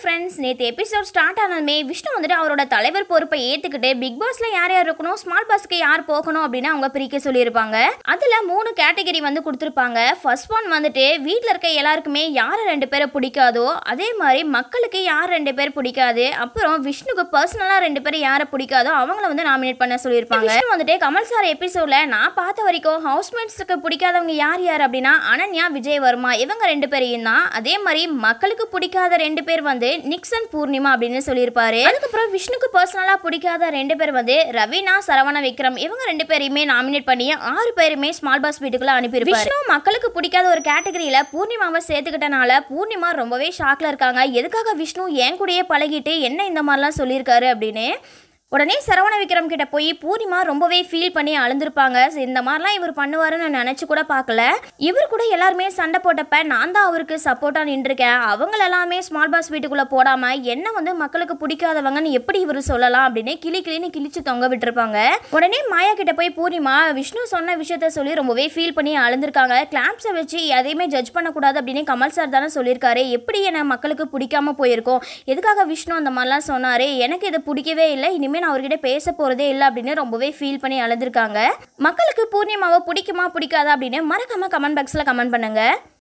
friends நேற்று episode start ஆனதுமே Vishnu வந்துட்டு அவரோட தலைவர் பொறுப்பை ஏற்றுக்கிட்டு பிக் பாஸ்ல யார் யார் இருக்கணும் ஸ்மால் பாஸ்க்கு யார் போகணும் அப்படின்னு அவங்க பிரிக்க சொல்லியிருப்பாங்க அதில் மூணு கேட்டகரி வந்து கொடுத்துருப்பாங்க ஃபர்ஸ்ட் ஒன் வந்துட்டு வீட்டில் இருக்க எல்லாருக்குமே யார் ரெண்டு பேரை பிடிக்காதோ அதே மாதிரி மக்களுக்கு யார் ரெண்டு பேர் பிடிக்காது அப்புறம் விஷ்ணுக்கு பர்சனலாக ரெண்டு பேர் யாரை பிடிக்காதோ அவங்கள வந்து நாமினேட் பண்ண சொல்லியிருப்பாங்க விஷ்ணு வந்துட்டு கமல் சார் எபிசோட்ல நான் பார்த்த வரைக்கும் ஹவுஸ்மேட்ஸுக்கு பிடிக்காதவங்க யார் யார் அப்படின்னா அனன்யா விஜயவர்மா இவங்க ரெண்டு பேரையும் தான் அதே மாதிரி மக்களுக்கு பிடிக்காத ரெண்டு பேர் வந்து நிக்சன் பூர்ணிமா அப்படின்னு சொல்லியிருப்பாரு அதுக்கப்புறம் விஷ்ணுக்கு பர்சனலாக பிடிக்காத ரெண்டு பேர் வந்து ரவீனா சரவண விக்ரம் இவங்க ரெண்டு பேரையுமே நாமினேட் பண்ணி ஆறு பேருமே ஸ்மால் பாஸ் வீட்டுக்குள்ள அனுப்பியிருப்பாரு விஷ்ணு மக்களுக்கு பிடிக்காத ஒரு கேட்டகரியில பூர்ணிமாவை சேர்த்துக்கிட்டனால பூர்ணிமா ரொம்பவே ஷாக்ல இருக்காங்க எதுக்காக விஷ்ணு என் கூடயே பழகிட்டு என்ன இந்த மாதிரிலாம் சொல்லியிருக்காரு அப்படின்னு உடனே சரவண விக்ரம் கிட்ட போய் பூர்ணிமா ரொம்பவே ஃபீல் பண்ணி அழுந்திருப்பாங்க So, இந்த மாதிரிலாம் இவர் பண்ணுவாருன்னு நான் நினச்சி கூட பார்க்கல இவர் கூட எல்லாருமே சண்டை போட்டப்ப நான் தான் அவருக்கு சப்போர்ட்டாக நின்றுருக்கேன் அவங்கள எல்லாமே ஸ்மால் பாஸ் வீட்டுக்குள்ளே போடாமல் என்ன வந்து மக்களுக்கு பிடிக்காதவங்கன்னு எப்படி இவர் சொல்லலாம் அப்படின்னு கிளி கிளின்னு கிழிச்சு தொங்க விட்டுருப்பாங்க உடனே மாயா கிட்ட போய் பூர்ணிமா விஷ்ணு சொன்ன விஷயத்த சொல்லி ரொம்பவே ஃபீல் பண்ணி அழுந்திருக்காங்க கிளாம்ஸை வச்சு எதையுமே ஜட்ஜ் பண்ணக்கூடாது அப்படின்னு கமல் சார் தானே சொல்லியிருக்காரு எப்படி என்ன மக்களுக்கு பிடிக்காம போயிருக்கோம் எதுக்காக விஷ்ணு அந்த மாதிரிலாம் சொன்னார் எனக்கு இது பிடிக்கவே இல்லை இனிமேல் நான் அவர்கிட்ட பேச போகிறதே இல்லை அப்படின்னு ரொம்பவே ஃபீல் பண்ணி அழுந்திருக்காங்க மக்களுக்கு பூர்ணிமாவை பிடிக்குமா பிடிக்காதா அப்படின்னு மறக்காம கமெண்ட் பாக்ஸில் கமெண்ட் பண்ணுங்க